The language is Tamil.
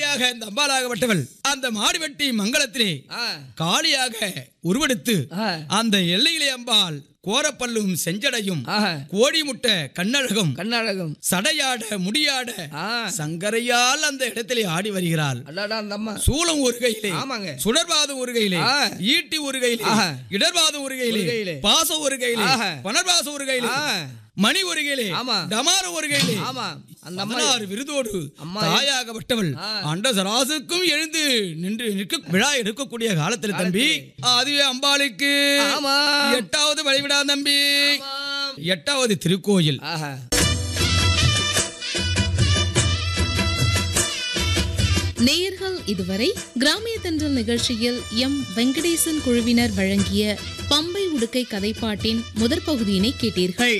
உடனடியாக இந்த அம்பாலாகப்பட்டவள் அந்த மாடிவெட்டி மங்களத்திலே ஆ, காளியாக உருவெடுத்து ஆ, அந்த எல்லையிலே அம்பாள் கோரப்பல்லும் செஞ்சடையும் ஆஹா, கோழி முட்டை கண்ணழகும் கண்ணழகம் சடையாட முடியாட ஆ, சங்கரையால் அந்த இடத்திலே ஆடி வருகிறாள் அடாடா அந்த அம்மா சூலம் ஒரு கையிலே ஆமாங்க சுடர்பாதம் ஒரு கையிலே ஆ. ஈட்டி ஒரு கையிலே ஆஹா. இடர்பாதம் ஒரு ஒரு கையிலே கையிலே. பாசம் ஒரு கையிலே ஆஹா. பணர்பாசம் ஒரு கையிலே ஆ, மணி ஒரு கையிலே ஆமா. டமாரம் ஒரு கையிலே ஆமா அந்த அம்மா பதினாறு விருதோடு அம்மா தாயாகப்பட்டவள் ஆ. அண்ட சராசுக்கும் எழுந்து நின்று நிற்க விழா எடுக்கக்கூடிய காலத்தில் தம்பி அதுவே அம்பாளுக்கு ஆமா எட்டாவது வழிவிடா தம்பி ஆமாம். எட்டாவது திருக்கோயில் ஆஹா நேயர்கள் இதுவரை கிராமிய தென்றல் நிகழ்ச்சியில் எம் வெங்கடேசன் குழுவினர் வழங்கிய பம்பை உடுக்கை கதைப்பாட்டின் முதற் பகுதியினை கேட்டீர்கள்